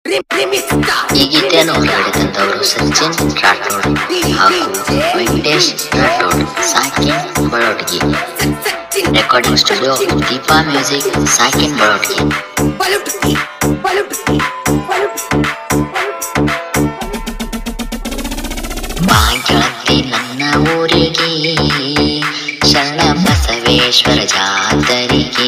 ಈ ಗೀತೆಯನ್ನು ಹೊರಗಡೆ ತಂದವರು ಸಚಿನ್ ರಾಠೋಡ್ ಹಾಗೂ ವೆಂಕಟೇಶ್ ರಾಠೋಡ್ ಸಾಕಿನ್ Balotgi recording studio Deepa music ಸಾಕಿನ್ ಬಳೋಟ್ಗಿ ಭಾಗ್ಯಳತಿ ನನ್ನ ಊರಿಗೆ ಶರಣ ಬಸವೇಶ್ವರ ಜಾತರಿಗೆ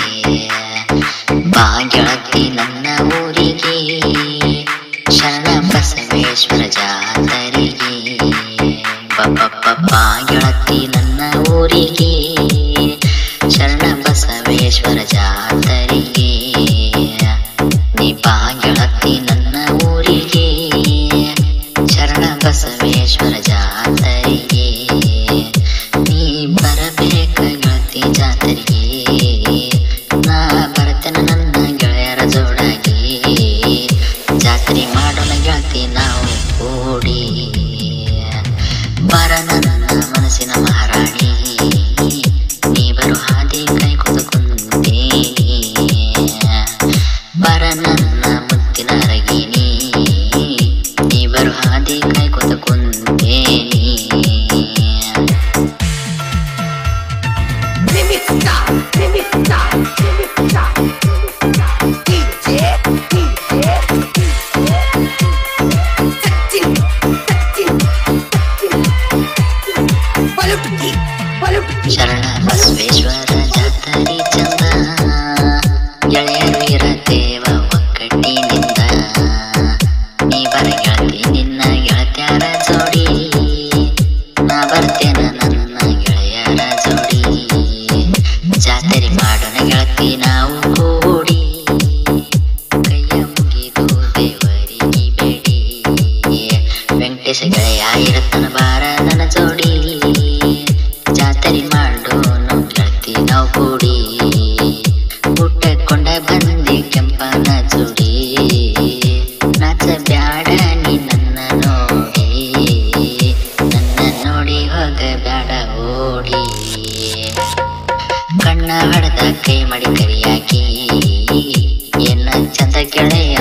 ಭಾಗ್ಯಳತಿ ನನ್ನ ಊರಿಗೆ ಶರಣ ಬಸವೇಶ್ವರ ಜಾತರಿಗೆ ಬಬ್ಬ ಭಾಗ್ಯಳತಿ ನನ್ನ ಊರಿಗೆ ಶರಣ ಬಸವೇಶ್ವರ ಜಾತರಿಗೆ ನೀ ಭಾಗ್ಯಳತಿ ನನ್ನ ಊರಿಗೆ ಶರಣ ಬಸವೇಶ್ವರ ಜಾತರಿಗೆ ನೀ ಬರಬೇಕ ಗೆಳತಿ ಜಾತರಿಗೆ ನಾ ಬರ್ತೇನೆ ನನ್ನ ಗೆಳೆಯರ ಜೋಡಾಗಿ ಜಾತ್ರೆ ಮಾಡೋಣ ಗೆಳತಿ ನಾವು ಕೂಡಿ ಬರ ನನ್ನ ಮನಸ್ಸಿನ ಮಹಾರಾಣಿ ನೀ ಬರು ಹಾದಿ ಕೈ ಕುಂತೇನಿ ಬರ ನನ್ನ ಮುತ್ತಿನ ಅರಗಿನಿ ನೀ ಬರು ಹಾದಿ ಕೈ ಕುಂತೇನಿ ಶರಣ ಬಸವೇಶ್ವರ ಜಾತರಿ ಚಂದ ಗೆಳೆಯರು ಇರತೇವ ಒಕ್ಕಟ್ಟಿನಿಂದ ನೀ ಬರ ಗೆಳತಿ ನಿನ್ನ ಗೆಳತ್ಯಾರ ಜೋಡಿ ನಾ ಬರ್ತೇನ ನನ್ನ ಗೆಳೆಯರ ಜೋಡಿ ಜಾತರಿ ಮಾಡೋಣ ಗೆಳತಿ ನಾವು ಕೂಡಿ ಕೈಯ ಮುಗಿದು ದೇವರಿಗೆ ಬೇಡಿ ವೆಂಕಟೇಶ ಗೆಳೆಯ ಇರತನ ಬಾರ ನನ್ನ ಜೋಡಿ ಜಾತರಿ ಮಾಡೋನು ಗೆಳತಿ ನಾವು ಕೂಡಿ ಊಟಕೊಂಡ ಬಂದಿ ಕೆಂಪನ ಜೋಡಿ ನಾಚ ಬ್ಯಾಡ ನೀ ನನ್ನ ನೋಡಿ ನನ್ನ ನೋಡಿ ಹೋಗ ಬ್ಯಾಡ ಓಡಿ ಕಣ್ಣ ಹಡದ ಕೈ ಮಾಡಿ ಕರಿಯಾಕಿ ಏನ ಚಂದ ಗೆಳೆಯ